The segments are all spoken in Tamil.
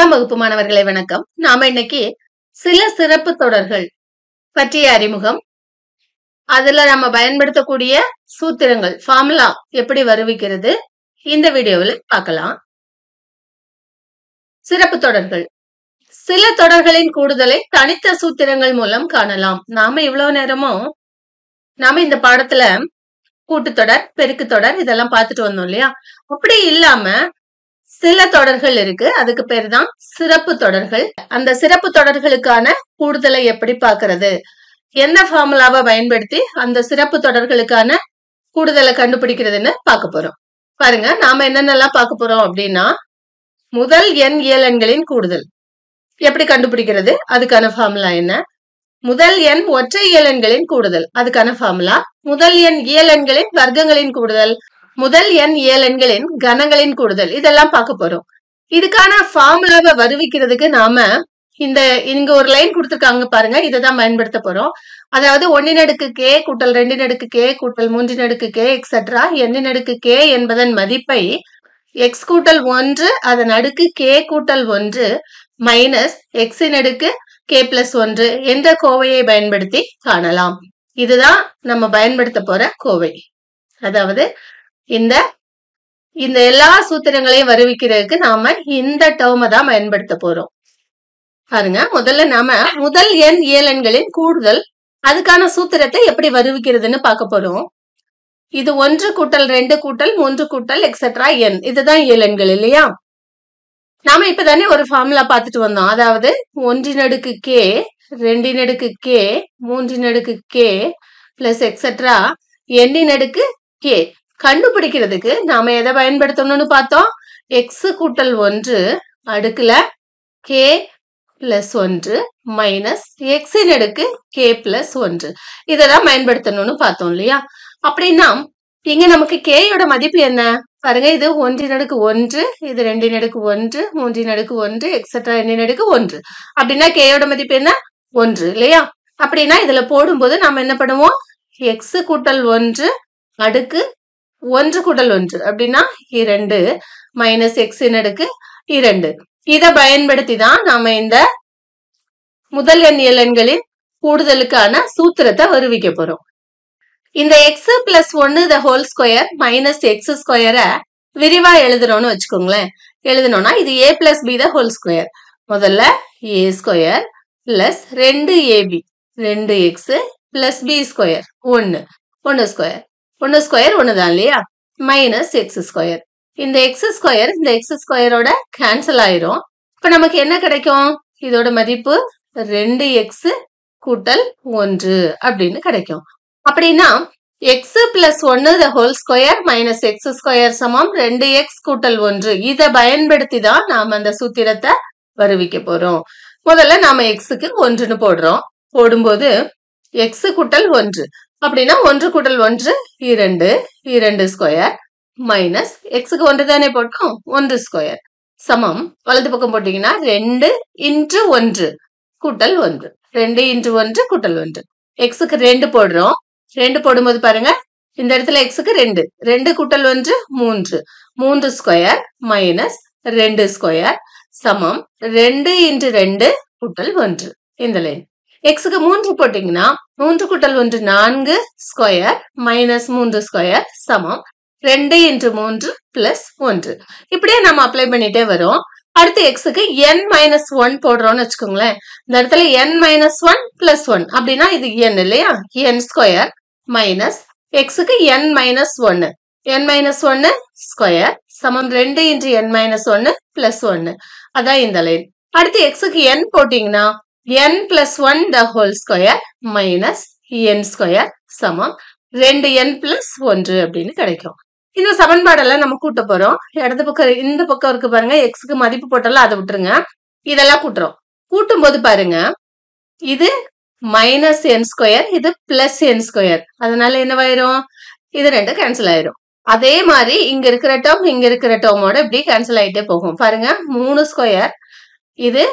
பத்தாம் வகுப்பு மாணவர்களே வணக்கம் நாம இன்னைக்கு சில சிறப்பு தொடர்கள் பற்றிய அறிமுகம் அதுல நம்ம பயன்படுத்தக்கூடிய சூத்திரங்கள் ஃபார்முலா எப்படி வருவிக்கிறது இந்த வீடியோவில் பார்க்கலாம் சிறப்பு தொடர்கள் சில தொடர்களின் கூடுதலை தனித்த சூத்திரங்கள் மூலம் காணலாம் நாம இவ்வளவு நேரமும் நாம இந்த பாடத்துல கூட்டுத்தொடர் பெருக்கு தொடர் இதெல்லாம் பார்த்துட்டு வந்தோம் இல்லையா அப்படி இல்லாம சில தொடர்கள் இருக்கு அதுக்கு பேர் தான் சிறப்பு தொடர்கள் அந்த சிறப்பு தொடர்களுக்கான கூடுதலை எப்படி பார்க்கிறது எந்த ஃபார்முலாவை பயன்படுத்தி அந்த சிறப்பு தொடர்களுக்கான கூடுதலை கண்டுபிடிக்கிறதுன்னு பார்க்க போறோம் பாருங்க நாம என்னென்னலாம் பார்க்க போறோம் அப்படின்னா முதல் எண் இயலெண்களின் கூடுதல் எப்படி கண்டுபிடிக்கிறது அதுக்கான ஃபார்முலா என்ன முதல் எண் ஒற்றை இயலெண்களின் கூடுதல் அதுக்கான ஃபார்முலா முதல் எண் இயலெண்களின் வர்க்கங்களின் கூடுதல் முதல் எண் இயலெண்களின் கணங்களின் கூடுதல் இதெல்லாம் பார்க்க போறோம் இதுக்கான ஃபார்முலாவை வருவிக்கிறதுக்கு நாம இந்த இங்க ஒரு லைன் கொடுத்துருக்காங்க பாருங்க இதை தான் பயன்படுத்த போறோம் அதாவது ஒன்னின் அடுக்கு கே கூட்டல் ரெண்டின் அடுக்கு கே கூட்டல் மூன்றின் அடுக்கு கே எக்ஸெட்ரா எண்ணின் அடுக்கு கே என்பதன் மதிப்பை எக்ஸ் கூட்டல் ஒன்று அதன் அடுக்கு கே கூட்டல் ஒன்று மைனஸ் எக்ஸின் அடுக்கு கே பிளஸ் ஒன்று என்ற கோவையை பயன்படுத்தி காணலாம் இதுதான் நம்ம பயன்படுத்த போற கோவை அதாவது இந்த இந்த எல்லா சூத்திரங்களையும் வருவிக்கிறதுக்கு நாம இந்த டேர்மை தான் பயன்படுத்த போறோம் பாருங்க முதல்ல நாம முதல் எண் இயலெண்களின் கூடுதல் அதுக்கான சூத்திரத்தை எப்படி வருவிக்கிறதுன்னு பார்க்க போறோம் இது ஒன்று கூட்டல் ரெண்டு கூட்டல் மூன்று கூட்டல் எக்ஸெட்ரா என் இதுதான் இயலெண்கள் இல்லையா நாம இப்பதானே ஒரு ஃபார்முலா பார்த்துட்டு வந்தோம் அதாவது ஒன்றின் அடுக்கு கே ரெண்டின் அடுக்கு கே மூன்றின் அடுக்கு கே பிளஸ் எக்ஸெட்ரா எண்ணின் அடுக்கு கே கண்டுபிடிக்கிறதுக்கு நாம எதை பயன்படுத்தணும்னு பார்த்தோம் எக்ஸ் கூட்டல் ஒன்று அடுக்குல கே பிளஸ் ஒன்று மைனஸ் எக்ஸின் அடுக்கு கே பிளஸ் ஒன்று இதெல்லாம் பயன்படுத்தணும்னு பார்த்தோம் இல்லையா அப்படின்னா இங்க நமக்கு கேயோட மதிப்பு என்ன பாருங்க இது ஒன்றின் அடுக்கு ஒன்று இது ரெண்டின் அடுக்கு ஒன்று மூன்றின் அடுக்கு ஒன்று எக்ஸெட்ரா எண்ணின் அடுக்கு ஒன்று அப்படின்னா கேயோட மதிப்பு என்ன ஒன்று இல்லையா அப்படின்னா இதுல போடும்போது நம்ம என்ன பண்ணுவோம் எக்ஸ் கூட்டல் ஒன்று அடுக்கு ஒன்று கூட்டல் ஒன்று அப்படின்னா இரண்டு மைனஸ் எக்ஸின் அடுக்கு இரண்டு இதை பயன்படுத்தி தான் நாம இந்த முதல் எண் இயலெண்களின் கூடுதலுக்கான சூத்திரத்தை வருவிக்க போறோம் இந்த எக்ஸ் பிளஸ் ஒன்னு the whole square minus x ஸ்கொயரை விரிவா எழுதுறோம்னு வச்சுக்கோங்களேன் எழுதணும்னா இது a plus b the whole square முதல்ல ஏ ஸ்கொயர் பிளஸ் ரெண்டு ஏபி ரெண்டு எக்ஸ் பிளஸ் பி ஸ்கொயர் ஒன்னு ஒன்னு ஸ்கொயர் ஒன்னு ஸ்கொயர் ஒன்னு தான் இல்லையா மைனஸ் எக்ஸ் ஸ்கொயர் இந்த எக்ஸ் ஸ்கொயர் இந்த எக்ஸ் ஸ்கொயரோட கேன்சல் ஆயிரும் இப்ப நமக்கு என்ன கிடைக்கும் இதோட மதிப்பு ரெண்டு எக்ஸ் கூட்டல் ஒன்று அப்படின்னு கிடைக்கும் அப்படின்னா எக்ஸ் பிளஸ் ஒன்னு the whole square minus x square சமம் ரெண்டு எக்ஸ் கூட்டல் ஒன்று இதை பயன்படுத்தி தான் நாம அந்த சூத்திரத்தை வருவிக்க போறோம் முதல்ல நாம எக்ஸுக்கு ஒன்றுன்னு போடுறோம் போடும்போது எக்ஸ் கூட்டல் ஒன்று அப்படின்னா ஒன்று கூட்டல் ஒன்று இரண்டு இரண்டு ஸ்கொயர் மைனஸ் எக்ஸுக்கு ஒன்று தானே போட்டோம் ஒன்று ஸ்கொயர் சமம் வலது பக்கம் போட்டீங்கன்னா ரெண்டு இன்ட்டு ஒன்று கூட்டல் ஒன்று ரெண்டு இன்ட்டு ஒன்று கூட்டல் ஒன்று எக்ஸுக்கு ரெண்டு போடுறோம் ரெண்டு போடும்போது பாருங்க இந்த இடத்துல எக்ஸுக்கு ரெண்டு ரெண்டு கூட்டல் ஒன்று மூன்று மூன்று ஸ்கொயர் மைனஸ் ரெண்டு ஸ்கொயர் சமம் ரெண்டு இன்ட்டு ரெண்டு கூட்டல் ஒன்று இந்த லைன் எக்ஸுக்கு மூன்று போட்டீங்கன்னா மூன்று கூட்டல் ஒன்று நான்கு ஸ்கொயர் மைனஸ் மூன்று ஸ்கொயர் சமம் ரெண்டு இன்ட்டு மூன்று பிளஸ் ஒன்று இப்படியே நம்ம அப்ளை பண்ணிட்டே வரோம் அடுத்து எக்ஸுக்கு என் மைனஸ் ஒன் போடுறோம்னு வச்சுக்கோங்களேன் இந்த இடத்துல n minus one plus one அப்படின்னா இது என் இல்லையா என் ஸ்கொயர் மைனஸ் எக்ஸுக்கு என் மைனஸ் ஒன்னு என் மைனஸ் ஒன்னு ஸ்கொயர் சமம் ரெண்டு இன்ட்டு என் மைனஸ் ஒன்னு பிளஸ் ஒன்னு அதான் இந்த லைன் அடுத்து எக்ஸுக்கு என் போட்டீங்கன்னா n plus one the whole square minus n square சமம் ரெண்டு என் பிளஸ் ஒன்று அப்படின்னு கிடைக்கும் இந்த சமன்பாடெல்லாம் நம்ம கூட்ட போறோம் இடது பக்கம் இந்த பக்கம் இருக்கு பாருங்க எக்ஸுக்கு மதிப்பு போட்டாலும் அதை விட்டுருங்க இதெல்லாம் கூட்டுறோம் கூட்டும் போது பாருங்க இது மைனஸ் என் ஸ்கொயர் இது பிளஸ் என் ஸ்கொயர் அதனால என்னவாயிரும் இது ரெண்டும் கேன்சல் ஆயிரும் அதே மாதிரி இங்க இருக்கிற டேர்ம் இங்க இருக்கிற டேர்மோட இப்படி கேன்சல் ஆயிட்டே போகும் பாருங்க மூணு ஸ்கொயர் இது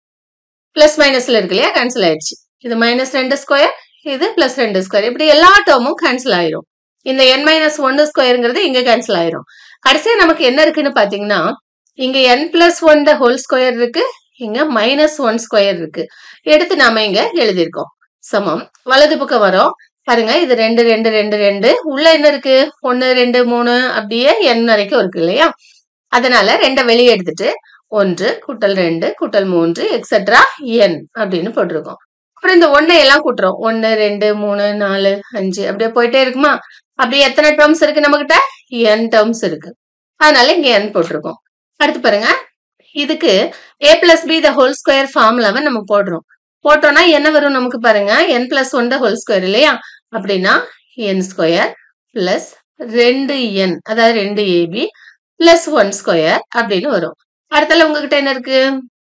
பிளஸ் மைனஸ்ல இருக்கு இல்லையா கேன்சல் ஆயிடுச்சு இது மைனஸ் ரெண்டு ஸ்கொயர் இது பிளஸ் ரெண்டு ஸ்கொயர் இப்படி எல்லா டேர்மும் கேன்சல் ஆயிரும் இந்த என் மைனஸ் ஒன்னு ஸ்கொயருங்கிறது இங்க கேன்சல் ஆயிரும் கடைசியா நமக்கு என்ன இருக்குன்னு பாத்தீங்கன்னா இங்க n plus one the whole square இருக்கு இங்க மைனஸ் ஒன் ஸ்கொயர் இருக்கு எடுத்து நாம இங்க எழுதியிருக்கோம் சமம் வலது பக்கம் வரும் பாருங்க இது ரெண்டு ரெண்டு ரெண்டு ரெண்டு உள்ள என்ன இருக்கு ஒன்னு ரெண்டு மூணு அப்படியே என் வரைக்கும் இருக்கு இல்லையா அதனால ரெண்டை வெளியே எடுத்துட்டு ஒன்று கூட்டல் ரெண்டு கூட்டல் மூன்று எக்ஸெட்ரா என் அப்படின்னு போட்டிருக்கோம் அப்புறம் இந்த ஒன்னை எல்லாம் கூட்டுறோம் ஒன்னு ரெண்டு மூணு நாலு அஞ்சு அப்படியே போயிட்டே இருக்குமா அப்படியே எத்தனை டேர்ம்ஸ் இருக்கு நம்ம கிட்ட என் டேர்ம்ஸ் இருக்கு அதனால இங்க என் போட்டிருக்கோம் அடுத்து பாருங்க இதுக்கு a plus b the whole square ஃபார்முலாவை நம்ம போடுறோம் போட்டோம்னா என்ன வரும் நமக்கு பாருங்க n plus one the whole square இல்லையா அப்படின்னா என் ஸ்கொயர் பிளஸ் ரெண்டு என் அதாவது ரெண்டு ஏபி பிளஸ் ஒன் ஸ்கொயர் அப்படின்னு வரும் அடுத்தல உங்ககிட்ட என்ன இருக்கு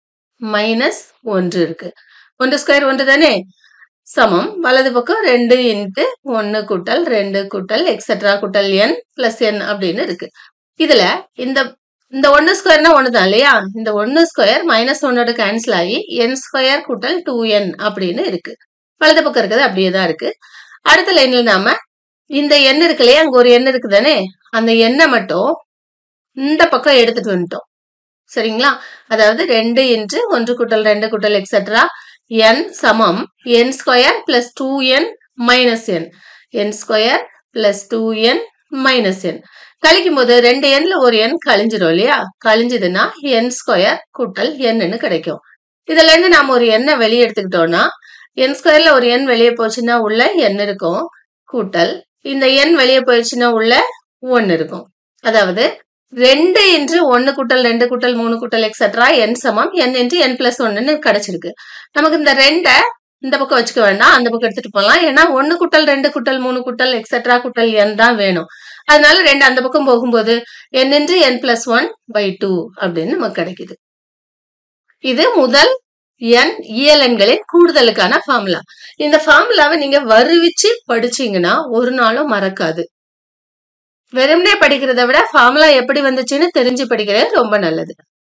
மைனஸ் ஒன்று இருக்கு ஒன்று ஸ்கொயர் ஒன்று தானே சமம் வலது பக்கம் ரெண்டு இன்ட்டு ஒன்னு கூட்டல் ரெண்டு கூட்டல் எக்ஸெட்ரா கூட்டல் என் பிளஸ் என் அப்படின்னு இருக்கு இதுல இந்த இந்த ஒன்னு ஸ்கொயர்னா ஒன்று தான் இல்லையா இந்த ஒன்னு ஸ்கொயர் மைனஸ் ஒன்னோட கேன்சல் ஆகி என் ஸ்கொயர் கூட்டல் டூ என் அப்படின்னு இருக்கு வலது பக்கம் இருக்கிறது அப்படியே தான் இருக்கு அடுத்த லைன்ல நாம இந்த எண் இருக்கு இல்லையா அங்க ஒரு எண் இருக்கு தானே அந்த எண்ணை மட்டும் இந்த பக்கம் எடுத்துட்டு வந்துட்டோம் சரிங்களா அதாவது ரெண்டு இன்ட்டு ஒன்று கூட்டல் ரெண்டு கூட்டல் எக்ஸெட்ரா என் சமம் n square plus two n minus n n square plus two n minus n கழிக்கும் போது ரெண்டு எண்ல ஒரு எண் கழிஞ்சிரும் இல்லையா கழிஞ்சதுன்னா என் ஸ்கொயர் கூட்டல் என்னு கிடைக்கும் இதுல இருந்து நாம ஒரு எண்ணை வெளியே எடுத்துக்கிட்டோம்னா என் ஸ்கொயர்ல ஒரு எண் வெளியே போச்சுன்னா உள்ள எண் இருக்கும் கூட்டல் இந்த எண் வெளியே போயிடுச்சுன்னா உள்ள ஒன்னு இருக்கும் அதாவது ரெண்டு இன்று ஒன்னு கூட்டல் ரெண்டு கூட்டல் மூணு கூட்டல் எக்ஸெட்ரா என் சமம் என் இன்ட்டு என் பிளஸ் ஒன்னு கிடைச்சிருக்கு நமக்கு இந்த ரெண்டை இந்த பக்கம் வச்சுக்க வேண்டாம் அந்த பக்கம் எடுத்துட்டு போகலாம் ஏன்னா ஒன்னு கூட்டல் ரெண்டு கூட்டல் மூணு கூட்டல் எக்ஸெட்ரா கூட்டல் என் தான் வேணும் அதனால ரெண்டு அந்த பக்கம் போகும்போது n into n plus one by two அப்படின்னு நமக்கு கிடைக்குது இது முதல் என் இயலெண்களின் கூடுதலுக்கான ஃபார்முலா இந்த ஃபார்முலாவை நீங்க வருவிச்சு படிச்சீங்கன்னா ஒரு நாளும் மறக்காது வெறுமனே படிக்கிறத விட ஃபார்முலா எப்படி வந்துச்சுன்னு தெரிஞ்சு படிக்கிறது ரொம்ப நல்லது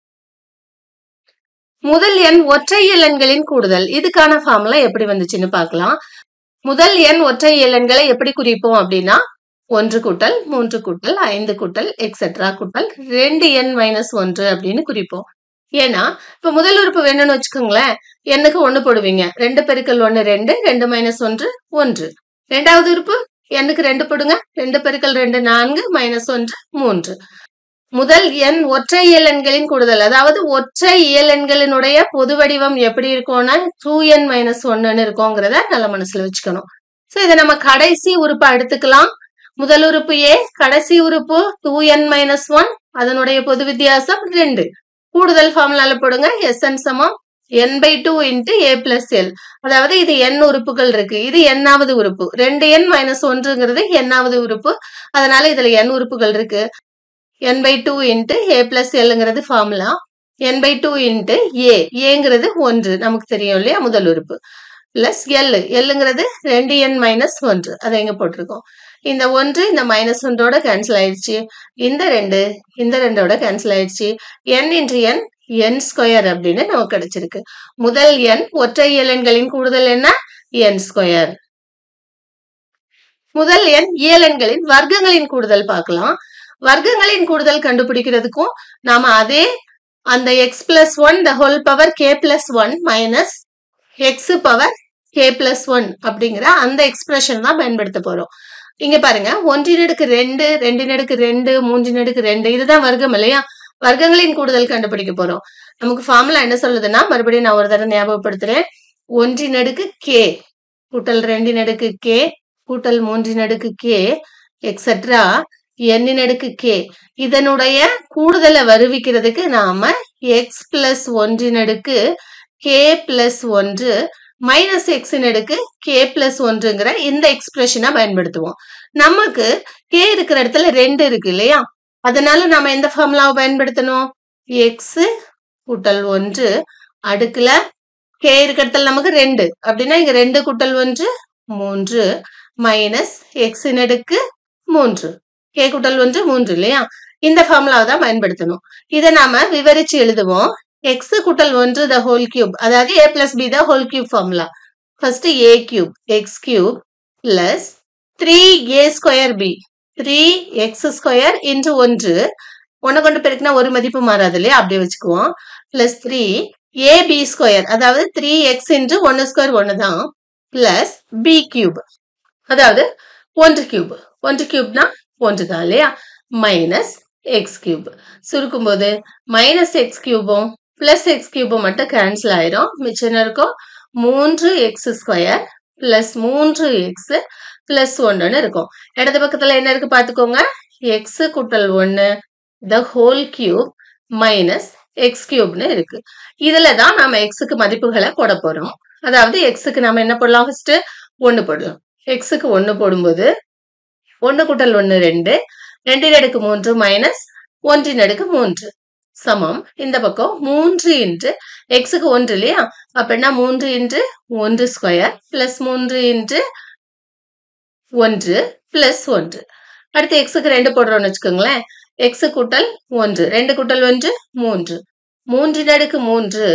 முதல் எண் ஒற்றை இயலெண்களின் கூடுதல் இதுக்கான ஃபார்முலா எப்படி வந்துச்சுன்னு பார்க்கலாம் முதல் எண் ஒற்றை இயலெண்களை எப்படி குறிப்போம் அப்படின்னா ஒன்று கூட்டல் மூன்று கூட்டல் ஐந்து கூட்டல் எக்ஸெட்ரா கூட்டல் ரெண்டு எண் மைனஸ் ஒன்று அப்படின்னு குறிப்போம் ஏன்னா இப்ப முதல் உறுப்பு வேணும்னு வச்சுக்கோங்களேன் எண்ணுக்கு ஒண்ணு போடுவீங்க ரெண்டு பெருக்கல் ஒண்ணு ரெண்டு ரெண்டு மைனஸ் ஒன்று ஒன்று ரெண்டாவது உறுப்பு எண்ணுக்கு ரெண்டு போடுங்க ரெண்டு பெருக்கல் ரெண்டு நான்கு மைனஸ் ஒன்று மூன்று முதல் எண் ஒற்றை இயலெண்களின் கூடுதல் அதாவது ஒற்றை இயலெண்களினுடைய பொது வடிவம் எப்படி இருக்கும்னா டூ என் மைனஸ் ஒன்னு இருக்குங்கிறத நல்ல மனசுல வச்சுக்கணும் சோ இதை நம்ம கடைசி உறுப்பா எடுத்துக்கலாம் முதல் உறுப்பு ஏ கடைசி உறுப்பு டூ என் மைனஸ் ஒன் அதனுடைய பொது வித்தியாசம் ரெண்டு கூடுதல் ஃபார்முலால போடுங்க எஸ்என் சமம் n by two into a plus l அதாவது இது என் உறுப்புகள் இருக்கு இது எண்ணாவது உறுப்பு ரெண்டு என் மைனஸ் ஒன்றுங்கிறது எண்ணாவது உறுப்பு அதனால இதுல என் உறுப்புகள் இருக்கு n by two into a plus எல்லுங்கிறது formula n by two into a ஏங்கிறது ஒன்று நமக்கு தெரியும் இல்லையா முதல் உறுப்பு பிளஸ் எல் எல்லுங்கிறது ரெண்டு என் மைனஸ் ஒன்று அதை எங்க போட்டிருக்கோம் இந்த ஒன்று இந்த மைனஸ் ஒன்றோட கேன்சல் ஆயிடுச்சு இந்த ரெண்டு இந்த ரெண்டோட கேன்சல் ஆயிடுச்சு என் இன்ட்டு என் என் ஸ்கொயர் அப்படின்னு நமக்கு கிடைச்சிருக்கு முதல் எண் ஒற்றை இயலெண்களின் கூடுதல் என்ன என் ஸ்கொயர் முதல் எண் இயலெண்களின் வர்க்கங்களின் கூடுதல் பார்க்கலாம் வர்க்கங்களின் கூடுதல் கண்டுபிடிக்கிறதுக்கும் நாம அதே அந்த x plus one the whole power k plus one minus x power k plus one அப்படிங்கிற அந்த எக்ஸ்பிரஷன் தான் பயன்படுத்த போறோம் இங்க பாருங்க ஒன்றின் அடுக்கு ரெண்டு ரெண்டின் அடுக்கு ரெண்டு மூன்றின் அடுக்கு ரெண்டு இதுதான் வர்க்கம் இல்லையா வர்க்கங்களின் கூடுதல் கண்டுபிடிக்க போறோம் நமக்கு ஃபார்முலா என்ன சொல்லுதுன்னா மறுபடியும் நான் ஒரு தடவை ஞாபகப்படுத்துறேன் ஒன்றின் அடுக்கு கே கூட்டல் ரெண்டின் அடுக்கு கே கூட்டல் மூன்றின் அடுக்கு கே எக்ஸெட்ரா எண்ணின் அடுக்கு கே இதனுடைய கூடுதலை வருவிக்கிறதுக்கு நாம எக்ஸ் பிளஸ் ஒன்றின் அடுக்கு கே பிளஸ் ஒன்று மைனஸ் எக்ஸின் அடுக்கு கே பிளஸ் ஒன்றுங்கிற இந்த எக்ஸ்பிரஷனை பயன்படுத்துவோம் நமக்கு கே இருக்கிற இடத்துல ரெண்டு இருக்கு இல்லையா அதனால நாம எந்த ஃபார்முலாவை பயன்படுத்தணும் எக்ஸ் கூட்டல் ஒன்று அடுக்குல கே இருக்கிற இடத்துல நமக்கு ரெண்டு அப்படின்னா இங்க ரெண்டு கூட்டல் ஒன்று மூன்று மைனஸ் எக்ஸின் அடுக்கு மூன்று கே கூட்டல் ஒன்று மூன்று இல்லையா இந்த ஃபார்முலாவை தான் பயன்படுத்தணும் இதை நாம விவரிச்சு எழுதுவோம் எக்ஸ் கூட்டல் ஒன்று த ஹோல் கியூப் அதாவது a plus b the whole cube formula first a cube x cube plus three a square b three x square into ஒன்று ஒன்னை கொண்டு பெருக்கினா ஒரு மதிப்பு மாறாது இல்லையா அப்படியே வச்சுக்குவோம் பிளஸ் த்ரீ ஏபி ஸ்கொயர் அதாவது த்ரீ எக்ஸ் இன்ட்டு ஒன்னு ஸ்கொயர் ஒன்று தான் பிளஸ் பி கியூப் அதாவது ஒன்று கியூப் ஒன்று கியூப்னா ஒன்று தான் இல்லையா மைனஸ் எக்ஸ் கியூப் சுருக்கும்போது மைனஸ் எக்ஸ் கியூபும் பிளஸ் எக்ஸ் கியூபும் மட்டும் கேன்சல் ஆயிரும் மிச்சம் என்ன இருக்கும் மூன்று எக்ஸ் ஸ்கொயர் பிளஸ் மூன்று எக்ஸ் பிளஸ் ஒன்றுன்னு இருக்கும் இடது பக்கத்துல என்ன இருக்கு பாத்துக்கோங்க எக்ஸ் கூட்டல் ஒன்னு the whole cube minus x கியூப்னு இருக்கு இதுல தான் நாம எக்ஸுக்கு மதிப்புகளை போட போறோம் அதாவது எக்ஸுக்கு நாம என்ன போடலாம் ஃபர்ஸ்ட் ஒன்னு போடலாம் எக்ஸுக்கு ஒன்னு போடும்போது ஒன்னு கூட்டல் ஒன்னு ரெண்டு ரெண்டின் அடுக்கு மூன்று மைனஸ் ஒன்றின் அடுக்கு மூன்று சமம் இந்த பக்கம் மூன்று இன்ட்டு எக்ஸுக்கு ஒன்று இல்லையா அப்படின்னா மூன்று இன்ட்டு ஒன்று ஸ்கொயர் பிளஸ் மூன்று இன்ட்டு ஒன்று பிளஸ் ஒன்று அடுத்து எக்ஸுக்கு ரெண்டு போடுறோம்னு வச்சுக்கோங்களேன் எக்ஸ் கூட்டல் ஒன்று ரெண்டு கூட்டல் ஒன்று மூன்று மூன்றின் அடுக்கு மூன்று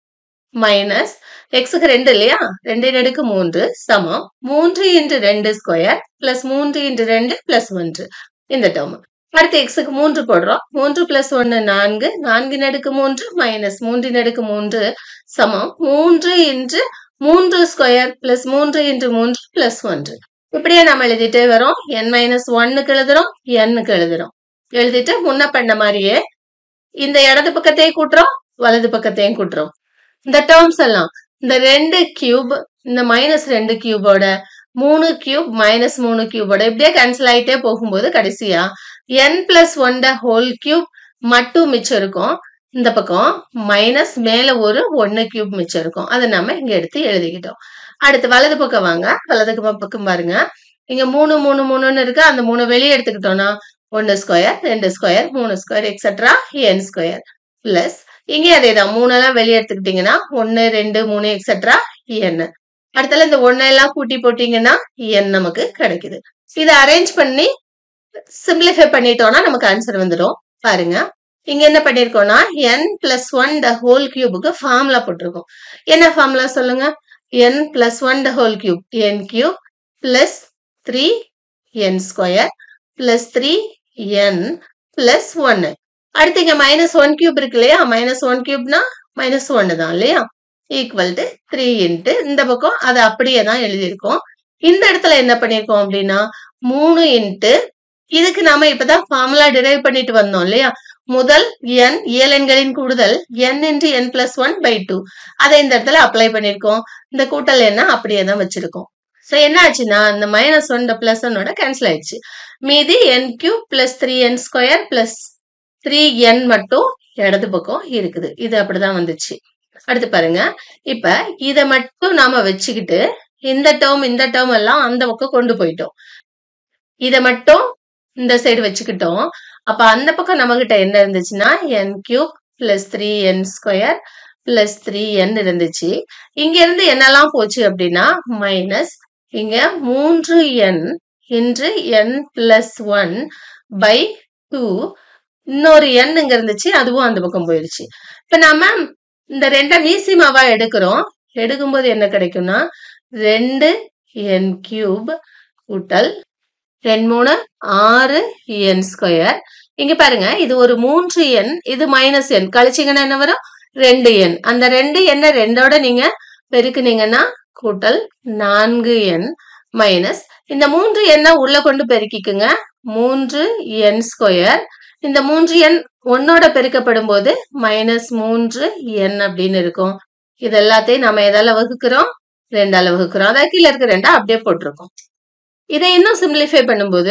மைனஸ் எக்ஸுக்கு ரெண்டு இல்லையா ரெண்டின் அடுக்கு மூன்று சமம் மூன்று இன்ட்டு ரெண்டு ஸ்கொயர் பிளஸ் மூன்று இன்ட்டு ரெண்டு பிளஸ் ஒன்று இந்த டேர்ம் அடுத்து எக்ஸுக்கு மூன்று போடுறோம் மூன்று பிளஸ் ஒன்னு நான்கு நான்கின் அடுக்கு மூன்று மைனஸ் மூன்றின் அடுக்கு மூன்று சமம் மூன்று இன்ட்டு மூன்று ஸ்கொயர் பிளஸ் மூன்று இன்ட்டு மூன்று பிளஸ் ஒன்று இப்படியே நம்ம எழுதிட்டே வரோம் என் மைனஸ் ஒன்னுக்கு எழுதுறோம் எண்ணுக்கு எழுதுறோம் எழுதிட்டு முன்ன பண்ண மாதிரியே இந்த இடது பக்கத்தையும் கூட்டுறோம் வலது பக்கத்தையும் கூட்டுறோம் இந்த டேர்ம்ஸ் எல்லாம் இந்த ரெண்டு கியூப் இந்த மைனஸ் ரெண்டு கியூபோட மூணு கியூப் மைனஸ் மூணு கியூபோட இப்படியே கேன்சல் ஆயிட்டே போகும்போது கடைசியா n plus one the whole cube மட்டும் மிச்சம் இருக்கும் இந்த பக்கம் மைனஸ் மேல ஒரு ஒன்னு கியூப் மிச்சம் இருக்கும் அதை நம்ம இங்க எடுத்து எழுதிக்கிட்டோம் அடுத்து வலது பக்கம் வாங்க வலது பக்கம் பாருங்க இங்க மூணு மூணு மூணுன்னு இருக்கு அந்த மூணு வெளியே எடுத்துக்கிட்டோம்னா ஒன்னு ஸ்கொயர் ரெண்டு ஸ்கொயர் மூணு square etcetera n square plus இங்கே அதே தான் மூணெல்லாம் வெளியே எடுத்துக்கிட்டீங்கன்னா ஒன்னு ரெண்டு மூணு எக்ஸெட்ரா என் அடுத்தால இந்த ஒன்னெல்லாம் கூட்டி போட்டீங்கன்னா என் நமக்கு கிடைக்குது இதை அரேஞ்ச் பண்ணி சிம்பிளிஃபை பண்ணிட்டோம்னா நமக்கு ஆன்சர் வந்துடும் பாருங்க இங்க என்ன பண்ணிருக்கோம்னா n plus one the whole கியூபுக்கு ஃபார்முலா போட்டிருக்கோம் என்ன ஃபார்முலா சொல்லுங்க n plus one the whole cube n cube plus three n square plus three n plus ஒன்னு அடுத்து இங்க மைனஸ் ஒன் கியூப் இருக்கு இல்லையா மைனஸ் ஒன் கியூப்னா மைனஸ் ஒன்னு தான் இல்லையா ஈக்குவல் டு த்ரீ இன்ட்டு இந்த பக்கம் அதை அப்படியே தான் எழுதியிருக்கோம் இந்த இடத்துல என்ன பண்ணிருக்கோம் அப்படின்னா மூணு இன்ட்டு இதுக்கு நாம இப்பதான் ஃபார்முலா டிரைவ் பண்ணிட்டு வந்தோம் இல்லையா முதல் என் இயலெண்களின் கூடுதல் n into n plus one by two அதை இந்த இடத்துல அப்ளை பண்ணிருக்கோம் இந்த கூட்டல் என்ன அப்படியே தான் வச்சிருக்கோம் ஸோ என்ன ஆச்சுன்னா இந்த மைனஸ் ஒன் பிளஸ் ஒன்னோட கேன்சல் ஆயிடுச்சு மீதி n cube plus three n square plus three n மட்டும் இடது பக்கம் இருக்குது இது அப்படிதான் வந்துச்சு அடுத்து பாருங்க இப்ப இத மட்டும் நாம வச்சுக்கிட்டு இந்த டேர்ம் இந்த டேர்ம் எல்லாம் அந்த பக்கம் கொண்டு போயிட்டோம் இத மட்டும் இந்த சைடு வச்சுக்கிட்டோம் அப்ப அந்த பக்கம் நம்ம கிட்ட என்ன இருந்துச்சுன்னா n cube plus three n square plus three n இருந்துச்சு இங்க இருந்து என்னெல்லாம் போச்சு அப்படின்னா மைனஸ் இங்க மூன்று n into n plus one by two இன்னொரு எண் இங்க இருந்துச்சு அதுவும் அந்த பக்கம் போயிடுச்சு இப்ப நாம இந்த ரெண்டை மீசிமாவா எடுக்கிறோம் எடுக்கும்போது என்ன கிடைக்கும்னா ரெண்டு என் கியூப் கூட்டல் ரெண்டு மூணு ஆறு என் ஸ்கொயர் இங்க பாருங்க இது ஒரு மூன்று எண் இது மைனஸ் எண் கழிச்சிங்கன்னா என்ன வரும் ரெண்டு எண் அந்த ரெண்டு எண்ணை ரெண்டோட நீங்க பெருக்குனீங்கன்னா கூட்டல் நான்கு எண் மைனஸ் இந்த மூன்று எண்ணை உள்ள கொண்டு பெருக்கிக்குங்க மூன்று என் ஸ்கொயர் இந்த மூன்று எண் ஒன்னோட பெருக்கப்படும் போது மைனஸ் மூன்று என் அப்படின்னு இருக்கும் இது எல்லாத்தையும் நம்ம எதால வகுக்கிறோம் ரெண்டால வகுக்கிறோம் அதாவது கீழே இருக்க ரெண்டா அப்படியே போட்டிருக்கோம் இதை இன்னும் சிம்பிளிஃபை பண்ணும்போது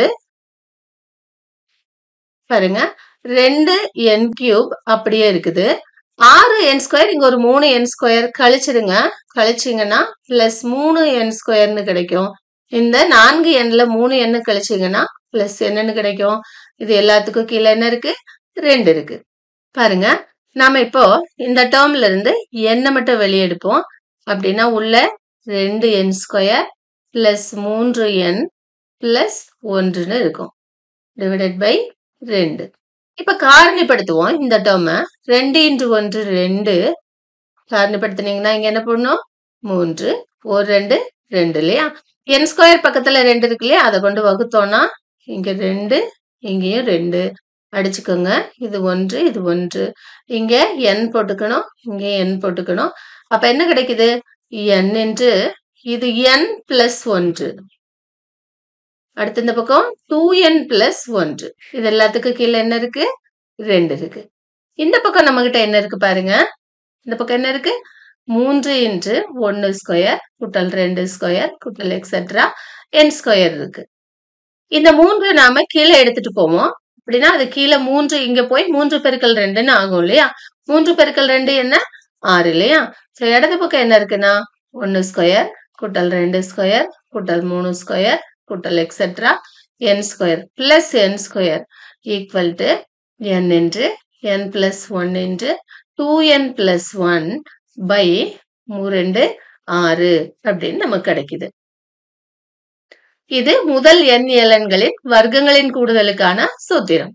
பாருங்க ரெண்டு என் கியூப் அப்படியே இருக்குது ஆறு என் ஸ்கொயர் இங்க ஒரு மூணு என் ஸ்கொயர் கழிச்சிடுங்க கழிச்சிங்கன்னா பிளஸ் மூணு என் ஸ்கொயர்னு கிடைக்கும் இந்த நான்கு எண்ல மூணு எண்ணு கழிச்சிங்கன்னா பிளஸ் என்னன்னு கிடைக்கும் இது எல்லாத்துக்கும் கீழே என்ன இருக்கு ரெண்டு இருக்கு பாருங்க நாம இப்போ இந்த டேர்ம்ல இருந்து எண்ணை மட்டும் வெளியே எடுப்போம் அப்படின்னா உள்ள ரெண்டு என் ஸ்கொயர் பிளஸ் மூன்று என் பிளஸ் ஒன்றுன்னு இருக்கும் டிவைடட் பை ரெண்டு இப்ப காரணிப்படுத்துவோம் இந்த டேர்மை ரெண்டு இன்ட்டு ஒன்று ரெண்டு காரணிப்படுத்தினீங்கன்னா இங்க என்ன பண்ணணும் மூன்று ஒரு ரெண்டு ரெண்டு இல்லையா என் ஸ்கொயர் பக்கத்துல ரெண்டு இருக்கு இல்லையா அதை கொண்டு வகுத்தோம்னா இங்க ரெண்டு இங்கேயும் ரெண்டு அடிச்சுக்கோங்க இது ஒன்று இது ஒன்று இங்க n போட்டுக்கணும் இங்க n போட்டுக்கணும் அப்ப என்ன கிடைக்குது n என்று இது n பிளஸ் ஒன்று அடுத்து இந்த பக்கம் டூ என் பிளஸ் ஒன்று இது எல்லாத்துக்கும் கீழே என்ன இருக்கு ரெண்டு இருக்கு இந்த பக்கம் நம்ம கிட்ட என்ன இருக்கு பாருங்க இந்த பக்கம் என்ன இருக்கு மூன்று இன்று ஒன்னு ஸ்கொயர் கூட்டல் ரெண்டு ஸ்கொயர் கூட்டல் எக்ஸெட்ரா என் ஸ்கொயர் இருக்கு இந்த மூன்று நாம கீழே எடுத்துட்டு போவோம் அப்படின்னா அது கீழே மூன்று இங்க போய் மூன்று பெருக்கல் ரெண்டுன்னு ஆகும் இல்லையா மூன்று பெருக்கல் ரெண்டு என்ன ஆறு இல்லையா ஸோ இடது பக்கம் என்ன இருக்குன்னா ஒன்னு ஸ்கொயர் கூட்டல் ரெண்டு ஸ்கொயர் கூட்டல் மூணு ஸ்கொயர் கூட்டல் etcetera n square plus n square equal to n into n plus one into two n plus one by ரெண்டு ஆறு அப்படின்னு நமக்கு கிடைக்குது இது முதல் எண் இலன்களின் வர்க்கங்களின் கூடுதலுக்கான சூத்திரம்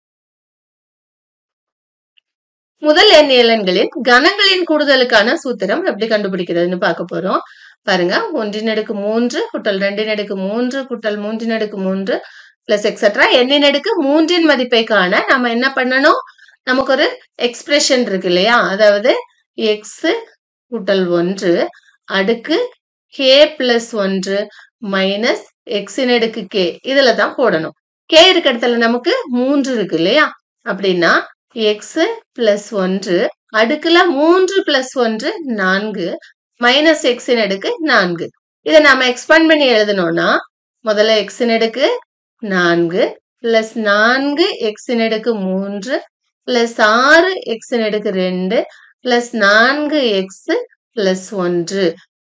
முதல் எண் இலன்களின் கணங்களின் கூடுதலுக்கான சூத்திரம் எப்படி கண்டுபிடிக்கிறதுன்னு பார்க்க போறோம் பாருங்க ஒன்றின் அடுக்கு மூன்று குட்டல் ரெண்டின் அடுக்கு மூன்று குட்டல் மூன்றின் அடுக்கு மூன்று பிளஸ் எக்ஸெட்ரா எண்ணின் அடுக்கு மூன்றின் மதிப்பை காண நம்ம என்ன பண்ணணும் நமக்கு ஒரு எக்ஸ்பிரஷன் இருக்கு இல்லையா அதாவது எக்ஸ் கூட்டல் ஒன்று அடுக்கு கே பிளஸ் ஒன்று மைனஸ் எக்ஸின் அடுக்கு கே இதுல தான் போடணும் கே இருக்க இடத்துல நமக்கு மூன்று இருக்கு இல்லையா அப்படின்னா எக்ஸ் பிளஸ் ஒன்று அடுக்குல மூன்று பிளஸ் ஒன்று நான்கு மைனஸ் எக்ஸின் அடுக்கு நான்கு இதை நாம எக்ஸ்பேண்ட் பண்ணி எழுதணும்னா முதல்ல எக்ஸின் அடுக்கு நான்கு பிளஸ் நான்கு எக்ஸின் அடுக்கு மூன்று பிளஸ் ஆறு எக்ஸின் அடுக்கு ரெண்டு பிளஸ் நான்கு எக்ஸ் பிளஸ் ஒன்று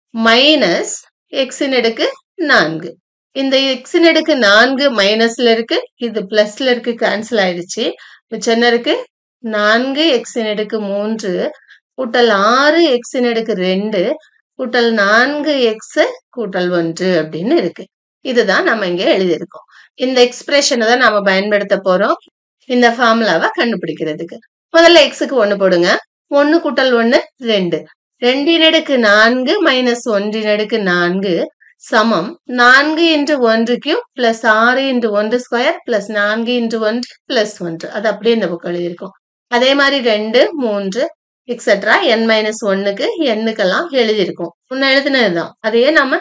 மைனஸ் எக்ஸின் அடுக்கு நான்கு இந்த எக்ஸின் அடுக்கு நான்கு மைனஸ்ல இருக்கு இது பிளஸ்ல இருக்கு கேன்சல் ஆயிடுச்சு மிச்சம் என்ன இருக்கு நான்கு எக்ஸின் அடுக்கு மூன்று கூட்டல் ஆறு எக்ஸின் அடுக்கு ரெண்டு கூட்டல் நான்கு எக்ஸ் கூட்டல் ஒன்று அப்படின்னு இருக்கு இதுதான் நம்ம இங்க எழுதியிருக்கோம் இந்த எக்ஸ்பிரஷனை தான் நாம பயன்படுத்த போறோம் இந்த ஃபார்முலாவை கண்டுபிடிக்கிறதுக்கு முதல்ல எக்ஸுக்கு ஒண்ணு போடுங்க ஒண்ணு கூட்டல் ஒண்ணு ரெண்டு ரெண்டின் அடுக்கு நான்கு மைனஸ் ஒன்றின் அடுக்கு நான்கு சமம் நான்கு இன்று ஒன்று கியூப் பிளஸ் ஆறு இன்று ஒன்று ஸ்கொயர் பிளஸ் நான்கு இன்று ஒன்று பிளஸ் ஒன்று அது அப்படியே இந்த பக்கம் எழுதியிருக்கோம் அதே மாதிரி ரெண்டு மூன்று எக்ஸெட்ரா என் மைனஸ் ஒன்னுக்கு எண்ணுக்கெல்லாம் எழுதியிருக்கோம் முன்ன எழுதினதுதான் அதையே நம்ம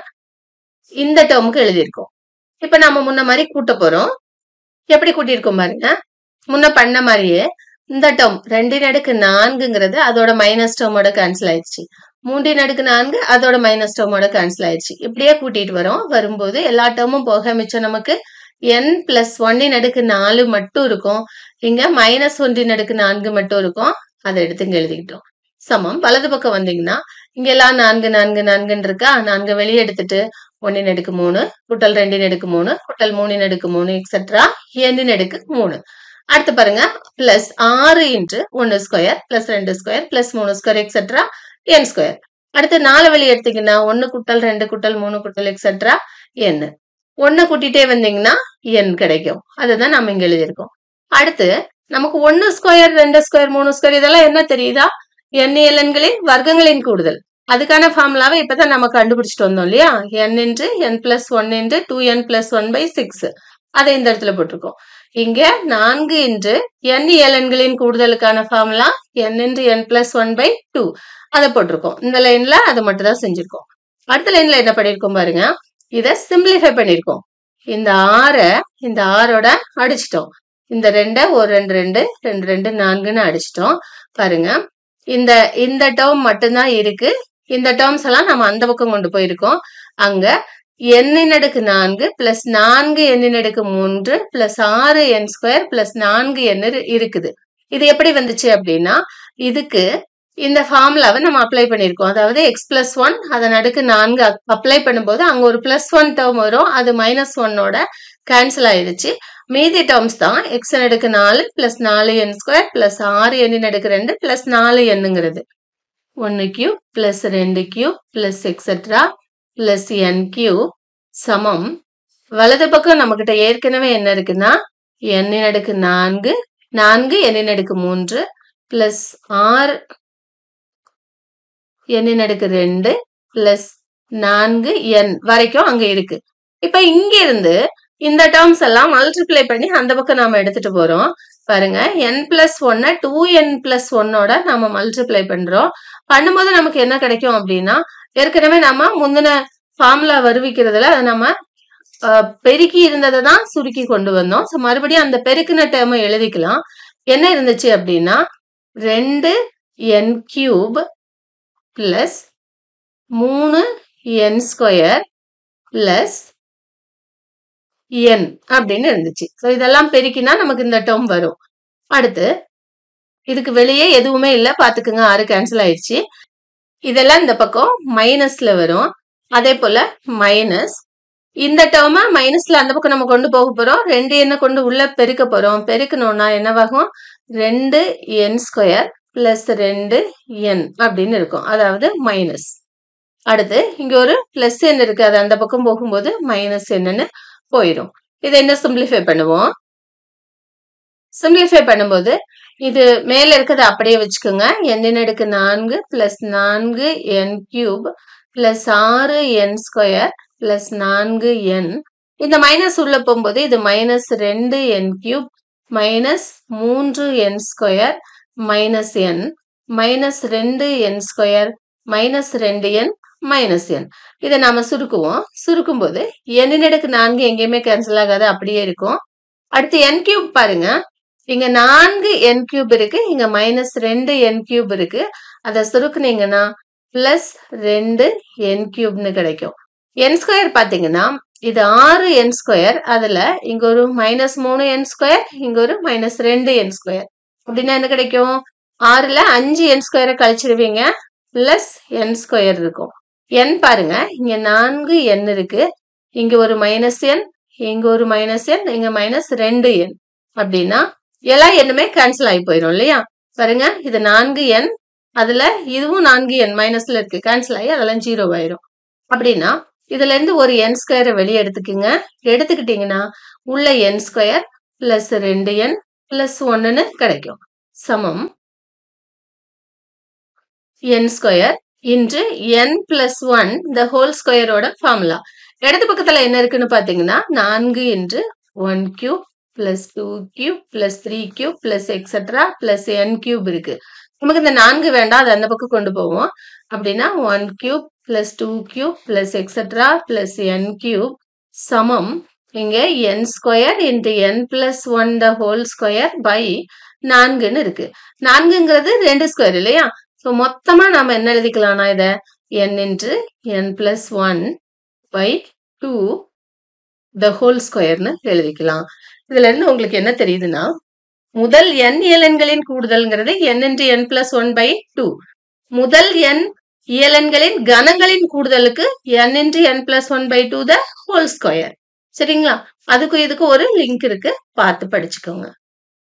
இந்த டேர்முக்கு எழுதியிருக்கோம் இப்ப நம்ம முன்ன மாதிரி கூட்ட போறோம் எப்படி கூட்டியிருக்கோம் பாருங்க முன்ன பண்ண மாதிரியே இந்த டேர்ம் ரெண்டின் அடுக்கு நான்குங்கிறது அதோட மைனஸ் டேர்மோட கேன்சல் ஆயிடுச்சு மூன்றின் அடுக்கு நான்கு அதோட மைனஸ் டேர்மோட கேன்சல் ஆயிடுச்சு இப்படியே கூட்டிட்டு வரோம் வரும்போது எல்லா டேர்மும் போக மிச்சம் நமக்கு என் பிளஸ் ஒன்னின் அடுக்கு நாலு மட்டும் இருக்கும் இங்க மைனஸ் ஒன்றின் அடுக்கு நான்கு மட்டும் இருக்கும் அதை எடுத்து இங்க எழுதிக்கிட்டோம் சமம் வலது பக்கம் வந்தீங்கன்னா இங்க எல்லாம் நான்கு நான்கு நான்குன்னு இருக்கா நான்கு வெளியே எடுத்துட்டு ஒன்னின் அடுக்கு மூணு குட்டல் ரெண்டின் அடுக்கு மூணு குட்டல் மூணின் அடுக்கு மூணு எக்ஸெட்ரா எண்ணின் அடுக்கு மூணு அடுத்து பாருங்க பிளஸ் ஆறு இன்ட்டு ஒன்னு ஸ்கொயர் பிளஸ் ரெண்டு ஸ்கொயர் பிளஸ் மூணு ஸ்கொயர் எக்ஸெட்ரா என் ஸ்கொயர் அடுத்து நாலு வழி எடுத்தீங்கன்னா ஒன்னு குட்டல் ரெண்டு குட்டல் மூணு குட்டல் எக்ஸெட்ரா என் ஒன்னு கூட்டிட்டே வந்தீங்கன்னா என் கிடைக்கும் அதுதான் நம்ம இங்க எழுதியிருக்கோம் அடுத்து நமக்கு ஒன்னு ஸ்கொயர் ரெண்டு ஸ்கொயர் மூணு ஸ்கொயர் இதெல்லாம் என்ன தெரியுதா என் எலன்களின் வர்க்கங்களின் கூடுதல் அதுக்கான ஃபார்முலாவை இப்பதான் நம்ம கண்டுபிடிச்சிட்டு வந்தோம் இல்லையா n into n plus one into two n plus one by six அதை இந்த இடத்துல போட்டிருக்கோம் இங்க நான்கு இன்று என் எலன்களின் கூடுதலுக்கான formula n into n plus one by two அதை போட்டிருக்கோம் இந்த லைன்ல அதை மட்டும் தான் செஞ்சிருக்கோம் அடுத்த லைன்ல என்ன பண்ணிருக்கோம் பாருங்க இதை சிம்பிளிஃபை பண்ணிருக்கோம் இந்த ஆறை இந்த ஆறோட அடிச்சிட்டோம் இந்த ரெண்டை ஒரு ரெண்டு ரெண்டு ரெண்டு ரெண்டு நான்குன்னு அடிச்சிட்டோம் பாருங்க இந்த இந்த டேர்ம் மட்டும்தான் இருக்கு இந்த டேர்ம்ஸ் எல்லாம் நம்ம அந்த பக்கம் கொண்டு போயிருக்கோம் அங்க எண்ணின் அடுக்கு நான்கு பிளஸ் நான்கு எண்ணின் அடுக்கு மூன்று பிளஸ் ஆறு என் ஸ்கொயர் பிளஸ் நான்கு எண் இருக்குது இது எப்படி வந்துச்சு அப்படின்னா இதுக்கு இந்த ஃபார்முலாவை நம்ம அப்ளை பண்ணியிருக்கோம் அதாவது எக்ஸ் பிளஸ் ஒன் அதன் அடுக்கு நான்கு அப்ளை பண்ணும்போது அங்க ஒரு பிளஸ் ஒன் டேர்ம் வரும் அது மைனஸ் ஒன்னோட கேன்சல் ஆயிடுச்சு மீதி டேர்ம்ஸ் தான் எக்ஸ் அடுக்கு நாலு பிளஸ் நாலு என் ஸ்கொயர் பிளஸ் ஆறு எண்ணின் அடுக்கு ரெண்டு பிளஸ் நாலு எண்ணுங்கிறது ஒன்னு கியூ பிளஸ் ரெண்டு cube plus etcetera plus n cube சமம் வலது பக்கம் நம்ம கிட்ட ஏற்கனவே என்ன இருக்குன்னா எண்ணின் அடுக்கு நான்கு நான்கு எண்ணின் அடுக்கு மூன்று பிளஸ் ஆறு எண்ணின் அடுக்கு ரெண்டு பிளஸ் நான்கு என் வரைக்கும் அங்க இருக்கு இப்ப இங்க இருந்து இந்த டேர்ம்ஸ் எல்லாம் மல்டிப்ளை பண்ணி அந்த பக்கம் நாம எடுத்துட்டு போறோம் பாருங்க என் பிளஸ் ஒன்ன டூ என் பிளஸ் ஒன்னோட நம்ம மல்டிப்ளை பண்றோம் பண்ணும்போது நமக்கு என்ன கிடைக்கும் அப்படின்னா ஏற்கனவே நம்ம முந்தின ஃபார்முலா வருவிக்கிறதுல அதை நம்ம அஹ், பெருக்கி இருந்ததை தான் சுருக்கி கொண்டு வந்தோம் ஸோ மறுபடியும் அந்த பெருக்கின டேர்மை எழுதிக்கலாம் என்ன இருந்துச்சு அப்படின்னா ரெண்டு என் கியூப் பிளஸ் மூணு என் ஸ்கொயர் பிளஸ் என் அப்படின்னு இருந்துச்சு ஸோ இதெல்லாம் பெருக்கினா நமக்கு இந்த டேர்ம் வரும் அடுத்து இதுக்கு வெளியே எதுவுமே இல்லை பார்த்துக்குங்க ஆறு கேன்சல் ஆயிடுச்சு இதெல்லாம் இந்த பக்கம் மைனஸ்ல வரும் அதே போல மைனஸ் இந்த டேர்மை மைனஸ்ல அந்த பக்கம் நம்ம கொண்டு போக போறோம் ரெண்டு எண்ணை கொண்டு உள்ள பெருக்க போறோம் பெருக்கணும்னா என்னவாகும் ரெண்டு என் ஸ்கொயர் பிளஸ் ரெண்டு என் அப்படின்னு இருக்கும் அதாவது மைனஸ் அடுத்து இங்க ஒரு பிளஸ் எண் இருக்கு அது அந்த பக்கம் போகும்போது மைனஸ் என்னன்னு போயிடும் இதை என்ன சிம்பிளிஃபை பண்ணுவோம் சிம்பிளிஃபை பண்ணும்போது இது மேல இருக்கிறத அப்படியே வச்சுக்கோங்க எண்ணின் அடுக்கு நான்கு பிளஸ் நான்கு என் கியூப் பிளஸ் ஆறு என் ஸ்கொயர் பிளஸ் நான்கு என் இந்த மைனஸ் உள்ள போகும்போது இது மைனஸ் ரெண்டு என் கியூப் மைனஸ் மூன்று n square minus n minus ரெண்டு என் ஸ்கொயர் மைனஸ் ரெண்டு என் மைனஸ் என் இதை நாம சுருக்குவோம் சுருக்கும் போது எண்ணின் அடுக்கு நான்கு எங்கேயுமே கேன்சல் ஆகாது அப்படியே இருக்கும் அடுத்து என் கியூப் பாருங்க இங்க நான்கு என் கியூப் இருக்கு இங்க மைனஸ் ரெண்டு என் கியூப் இருக்கு அதை சுருக்குனீங்கன்னா பிளஸ் ரெண்டு என் கியூப்னு கிடைக்கும் என் ஸ்கொயர் பாத்தீங்கன்னா இது ஆறு என் ஸ்கொயர் அதுல இங்க ஒரு மைனஸ் மூணு என் ஸ்கொயர் இங்க ஒரு மைனஸ் ரெண்டு என் ஸ்கொயர் அப்படின்னா என்ன கிடைக்கும் ஆறுல அஞ்சு என் ஸ்கொயரை கழிச்சிருவீங்க பிளஸ் என் ஸ்கொயர் இருக்கும் என் பாருங்க இங்க நான்கு என் இருக்கு இங்க ஒரு மைனஸ் என் இங்க ஒரு மைனஸ் என் இங்க மைனஸ் ரெண்டு என் அப்படின்னா எல்லா எண்ணுமே கேன்சல் ஆகி போயிடும் இல்லையா பாருங்க இது நான்கு எண் அதுல இதுவும் நான்கு எண் மைனஸ்ல இருக்கு கேன்சல் ஆகி அதெல்லாம் ஜீரோ ஆயிரும் அப்படின்னா இதுல இருந்து ஒரு என் ஸ்கொயரை வெளியே எடுத்துக்கோங்க எடுத்துக்கிட்டீங்கன்னா உள்ள என் ஸ்கொயர் பிளஸ் ரெண்டு என் பிளஸ் ஒன்னுன்னு கிடைக்கும் சமம் n square into n plus one the whole ஸ்கொயரோட ஃபார்முலா இடது பக்கத்துல என்ன இருக்குன்னு பாத்தீங்கன்னா நான்கு into one cube plus two cube plus three cube plus etcetera plus n cube இருக்கு நமக்கு இந்த நான்கு வேண்டாம் அது அந்த பக்கம் கொண்டு போவோம் அப்படின்னா one cube plus two cube plus etcetera plus n cube சமம் இங்க n square into n plus one the whole square by நான்குன்னு இருக்கு நான்குங்கிறது ரெண்டு ஸ்கொயர் இல்லையா ஸோ மொத்தமா நாம என்ன எழுதிக்கலாம்னா இத n into n plus one by two the whole ஸ்கொயர்னு எழுதிக்கலாம் இதுல இருந்து உங்களுக்கு என்ன தெரியுதுன்னா முதல் n இயலெண்களின் கூடுதல்ங்கிறது n into n plus one by two முதல் n இயலெண்களின் கணங்களின் கூடுதலுக்கு n into n plus one by two the whole square சரிங்களா அதுக்கும் இதுக்கும் ஒரு லிங்க் இருக்கு பார்த்து படிச்சுக்கோங்க